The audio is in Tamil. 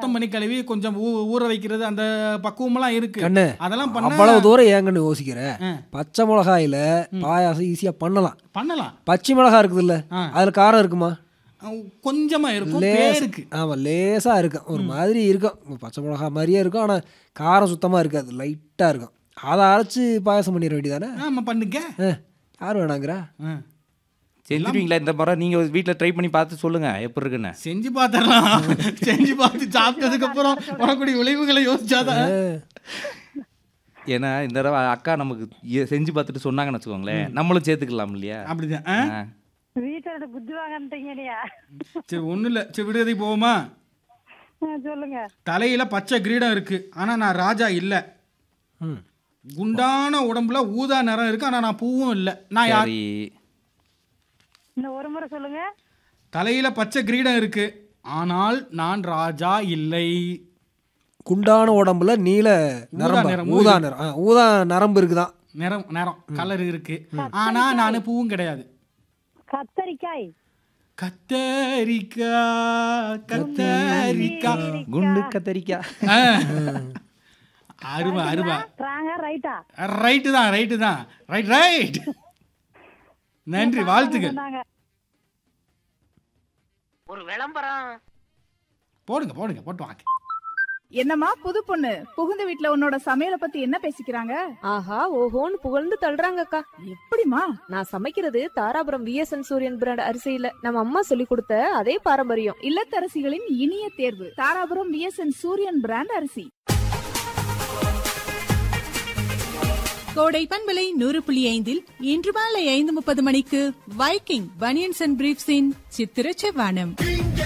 சுத்தம் பண்ணி கழுவி கொஞ்சம் ஊ- ஊற வைக்கிறது அந்த பக்குவமெல்லாம் இருக்கு கண்ணு அதெல்லாம் பண்ண அவ்வளவு தூரம் ஏங்கன்னு யோசிக்கிற ஆ. பச்சை மிளகாயில பாயாசம் ஈஸியா பண்ணலாம் பண்ணலாம் பச்சை மிளகாய் இருக்குதுல்ல ஆ. அதுல காரம் இருக்குமா அஹ் கொஞ்சமா இருக்கும் லேசா பேருக்கு ஆமா லேசா இருக்கும் ஒரு மாதிரி இருக்கும் பச்சை மிளகாய் மாதிரியே இருக்கும் ஆனா காரம் சுத்தமா இருக்காது லைட்டா இருக்கும் அதை அரைச்சு பாயாசம் பண்ணிட வேண்டியதானே ஆமா பண்ணுங்க யார் வேணாங்கிறா ஆ. செஞ்சுருவீங்களா இந்த முறை நீங்க வீட்ல ட்ரை பண்ணி பார்த்து சொல்லுங்க எப்படி இருக்குன்னு செஞ்சு பார்த்துடலாம் செஞ்சு பார்த்து சாப்பிட்டதுக்கு அப்புறம் வரக்கூடிய விளைவுகளை யோசிச்சாதான் ஏன்னா இந்த தடவை அக்கா நமக்கு எ- செஞ்சு பார்த்துட்டு சொன்னாங்கன்னு வச்சுக்கோங்களேன் நம்மளும் சேர்த்துக்கலாம் இல்லையா அப்படிதான் ஆ? ஆ. வீட்டுல இருந்து புத்தி வாங்கன்ட்டீங்கடியா சரி ஒண்ணும் இல்ல சரி விடுதலைக்கு போவோமா சொல்லுங்க தலையில பச்சை கிரீடம் இருக்கு ஆனா நான் ராஜா இல்ல ம் குண்டான உடம்புல ஊதா நிறம் இருக்கு ஆனா நான் பூவும் இல்ல நான் யார் சரி இன்னும் ஒரு முறை சொல்லுங்க தலையில பச்சை கிரீடம் இருக்கு ஆனால் நான் ராஜா இல்லை குண்டான உடம்புல நீல நரம்பு நிறம், ஊதா நிறம் ஆ, ஊதா நரம்பு இருக்குதான் நிறம் நிறம் கலர் இருக்கு ஆனா நான் பூவும் கிடையாது கத்தரிக்காய் கத்தரிக்கா கத்தரிக்கா குண்டு கத்தரிக்கா ஆ. அருமை அருமை ராங்கா ரைட்டா ரைட்டு தான் ரைட்டு தான் ரைட் ரைட் நன்றி வாழ்த்துக்கள் சொன்னாங்க ஒரு விளம்பரம் போடுங்க போடுங்க போட்டு வாங்க என்னம்மா புது பொண்ணு புகுந்த வீட்ல உன்னோட சமையலை பத்தி என்ன பேசிக்கிறாங்க ஆஹா ஓஹோன்னு புகழ்ந்து தள்ளுறாங்கக்கா எப்படிமா நான் சமைக்கிறது தாராபுரம் விஎஸ்என் சூரியன் பிராண்ட் அரிசியில நம்ம அம்மா சொல்லி கொடுத்த அதே பாரம்பரியம் இல்லத்தரசிகளின் இனிய தேர்வு தாராபுரம் விஎஸ்என் சூரியன் பிராண்ட் அரிசி கோடை பண்பலை நூறு புள்ளி ஐந்தில் இன்று மாலை ஐந்து முப்பது மணிக்கு வைக்கிங் பனியன்ஸ் அண்ட் பிரீப்ஸின் சித்திர செவ்வானம்